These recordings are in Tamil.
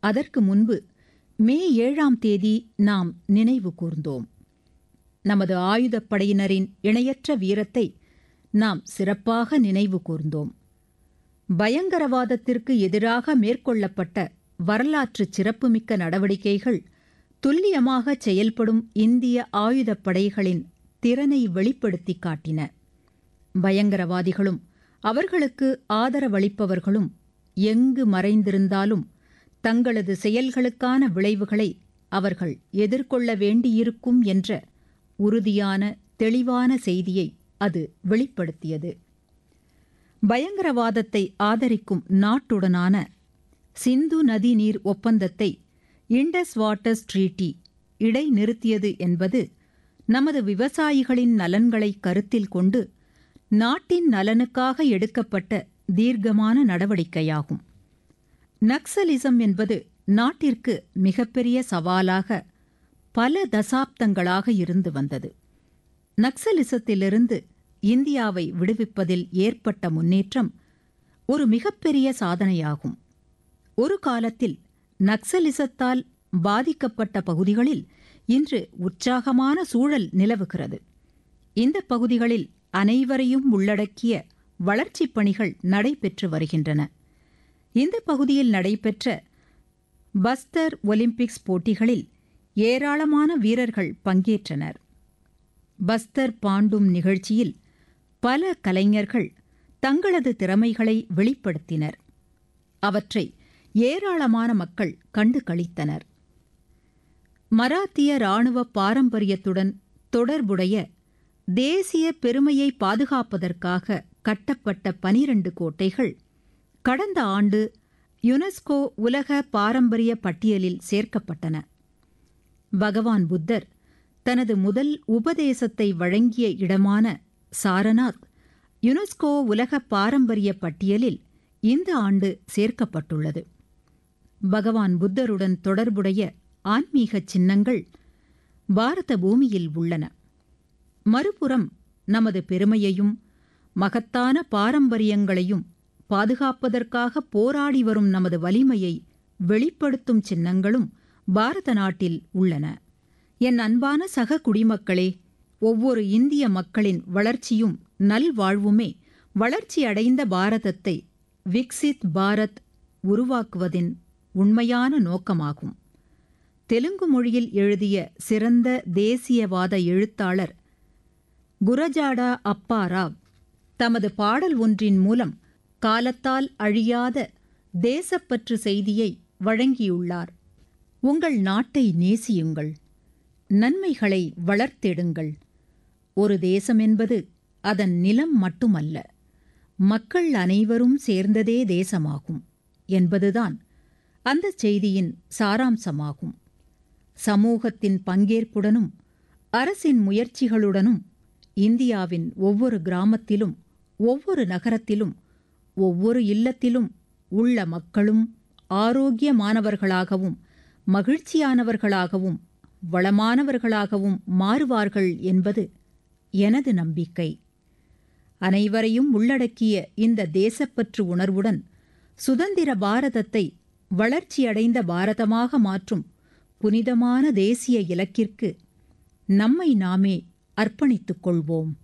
அதற்கு முன்பு மே ஏழாம் தேதி நாம் நினைவு கூர்ந்தோம் நமது ஆயுதப் படையினரின் இணையற்ற வீரத்தை நாம் சிறப்பாக நினைவு கூர்ந்தோம் பயங்கரவாதத்திற்கு எதிராக மேற்கொள்ளப்பட்ட வரலாற்று சிறப்புமிக்க நடவடிக்கைகள் துல்லியமாக செயல்படும் இந்திய ஆயுதப் படைகளின் திறனை வெளிப்படுத்திக் காட்டின பயங்கரவாதிகளும் அவர்களுக்கு ஆதரவளிப்பவர்களும் எங்கு மறைந்திருந்தாலும் தங்களது செயல்களுக்கான விளைவுகளை அவர்கள் எதிர்கொள்ள வேண்டியிருக்கும் என்ற உறுதியான தெளிவான செய்தியை அது வெளிப்படுத்தியது பயங்கரவாதத்தை ஆதரிக்கும் நாட்டுடனான சிந்து நதி நீர் ஒப்பந்தத்தை இண்டஸ் வாட்டர்ஸ் ட்ரீட்டி இடைநிறுத்தியது என்பது நமது விவசாயிகளின் நலன்களை கருத்தில் கொண்டு நாட்டின் நலனுக்காக எடுக்கப்பட்ட தீர்க்கமான நடவடிக்கையாகும் நக்சலிசம் என்பது நாட்டிற்கு மிகப்பெரிய சவாலாக பல தசாப்தங்களாக இருந்து வந்தது நக்சலிசத்திலிருந்து இந்தியாவை விடுவிப்பதில் ஏற்பட்ட முன்னேற்றம் ஒரு மிகப்பெரிய சாதனையாகும் ஒரு காலத்தில் நக்சலிசத்தால் பாதிக்கப்பட்ட பகுதிகளில் இன்று உற்சாகமான சூழல் நிலவுகிறது இந்த பகுதிகளில் அனைவரையும் உள்ளடக்கிய வளர்ச்சிப் பணிகள் நடைபெற்று வருகின்றன இந்த பகுதியில் நடைபெற்ற பஸ்தர் ஒலிம்பிக்ஸ் போட்டிகளில் ஏராளமான வீரர்கள் பங்கேற்றனர் பஸ்தர் பாண்டும் நிகழ்ச்சியில் பல கலைஞர்கள் தங்களது திறமைகளை வெளிப்படுத்தினர் அவற்றை ஏராளமான மக்கள் கண்டு களித்தனர் மராத்திய இராணுவ பாரம்பரியத்துடன் தொடர்புடைய தேசிய பெருமையை பாதுகாப்பதற்காக கட்டப்பட்ட பனிரண்டு கோட்டைகள் கடந்த ஆண்டு யுனெஸ்கோ உலக பாரம்பரிய பட்டியலில் சேர்க்கப்பட்டன பகவான் புத்தர் தனது முதல் உபதேசத்தை வழங்கிய இடமான சாரநாத் யுனெஸ்கோ உலக பாரம்பரிய பட்டியலில் இந்த ஆண்டு சேர்க்கப்பட்டுள்ளது பகவான் புத்தருடன் தொடர்புடைய ஆன்மீக சின்னங்கள் பாரத பூமியில் உள்ளன மறுபுறம் நமது பெருமையையும் மகத்தான பாரம்பரியங்களையும் பாதுகாப்பதற்காக போராடி வரும் நமது வலிமையை வெளிப்படுத்தும் சின்னங்களும் பாரத நாட்டில் உள்ளன என் அன்பான சக குடிமக்களே ஒவ்வொரு இந்திய மக்களின் வளர்ச்சியும் நல்வாழ்வுமே வளர்ச்சியடைந்த பாரதத்தை விக்சித் பாரத் உருவாக்குவதின் உண்மையான நோக்கமாகும் தெலுங்கு மொழியில் எழுதிய சிறந்த தேசியவாத எழுத்தாளர் குரஜாடா அப்பாராவ் தமது பாடல் ஒன்றின் மூலம் காலத்தால் அழியாத தேசப்பற்று செய்தியை வழங்கியுள்ளார் உங்கள் நாட்டை நேசியுங்கள் நன்மைகளை வளர்த்தெடுங்கள் ஒரு தேசம் என்பது அதன் நிலம் மட்டுமல்ல மக்கள் அனைவரும் சேர்ந்ததே தேசமாகும் என்பதுதான் அந்த செய்தியின் சாராம்சமாகும் சமூகத்தின் பங்கேற்புடனும் அரசின் முயற்சிகளுடனும் இந்தியாவின் ஒவ்வொரு கிராமத்திலும் ஒவ்வொரு நகரத்திலும் ஒவ்வொரு இல்லத்திலும் உள்ள மக்களும் ஆரோக்கியமானவர்களாகவும் மகிழ்ச்சியானவர்களாகவும் வளமானவர்களாகவும் மாறுவார்கள் என்பது எனது நம்பிக்கை அனைவரையும் உள்ளடக்கிய இந்த தேசப்பற்று உணர்வுடன் சுதந்திர பாரதத்தை வளர்ச்சியடைந்த பாரதமாக மாற்றும் புனிதமான தேசிய இலக்கிற்கு நம்மை நாமே அர்ப்பணித்துக் கொள்வோம்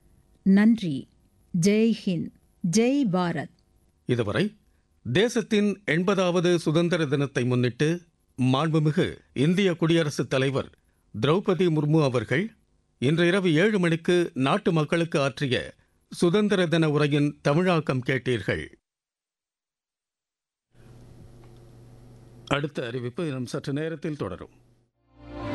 நன்றி ஜெய் ஹிந்த் ஜெய் பாரத் இதுவரை தேசத்தின் எண்பதாவது சுதந்திர தினத்தை முன்னிட்டு மாண்புமிகு இந்திய குடியரசுத் தலைவர் திரௌபதி முர்மு அவர்கள் இன்று இரவு ஏழு மணிக்கு நாட்டு மக்களுக்கு ஆற்றிய சுதந்திர தின உரையின் தமிழாக்கம் கேட்டீர்கள் அடுத்த அறிவிப்பு இன்னும் சற்று நேரத்தில் தொடரும்